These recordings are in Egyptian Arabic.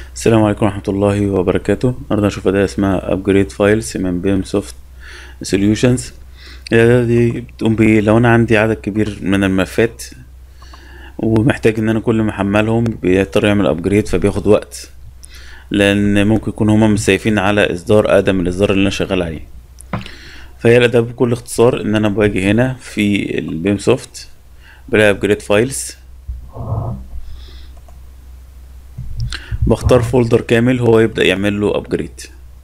السلام عليكم ورحمة الله وبركاته النهاردة هنشوف أداة اسمها upgrade files من بيم سوفت solutions الأداة دي بتقوم بإيه لو أنا عندي عدد كبير من الملفات ومحتاج إن أنا كل ما أحملهم بيضطر يعمل upgrade فبياخد وقت لأن ممكن يكون هما مسيفين على إصدار أقدم من الإصدار اللي أنا شغال عليه فهي الأداة بكل اختصار إن أنا باجي هنا في البيم سوفت بلاقي upgrade files بختار فولدر كامل هو يبدأ يعمل له ابجريد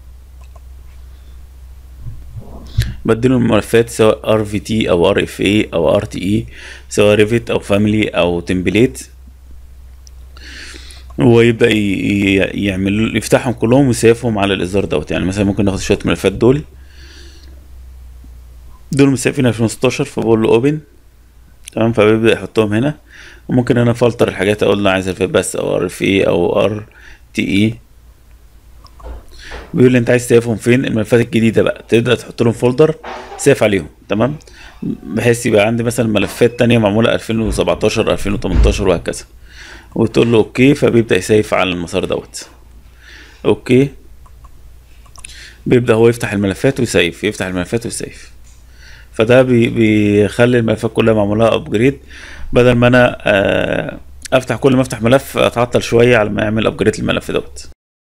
بديله الملفات سواء RVT او RFA او RTE سواء ريفت او فاميلي او تمبليت هو يبدأ ي- ي- يعمل يفتحهم كلهم ويسيفهم على الإصدار دوت يعني مثلا ممكن ناخد شوية ملفات دول دول مسيفين 2016 فبقول له اوبن تمام فبيبدأ يحطهم هنا وممكن انا فلتر الحاجات اقول له عايز الفات بس او ار اف اي او ار تي اي بيقول لي انت عايز تسيفهم فين الملفات الجديده بقى تبدا تحط لهم فولدر سيف عليهم تمام بحيث يبقى عندي مثلا ملفات تانية معموله 2017 2018 وهكذا وتقول له اوكي فبيبدا يسيف على المسار دوت اوكي بيبدا هو يفتح الملفات ويسيف يفتح الملفات ويسيف فده بي بيخلي الملفات كلها معمولها ابجريد بدل ما انا آه، افتح كل ما افتح ملف اتعطل شويه على ما يعمل ابجريد للملف دوت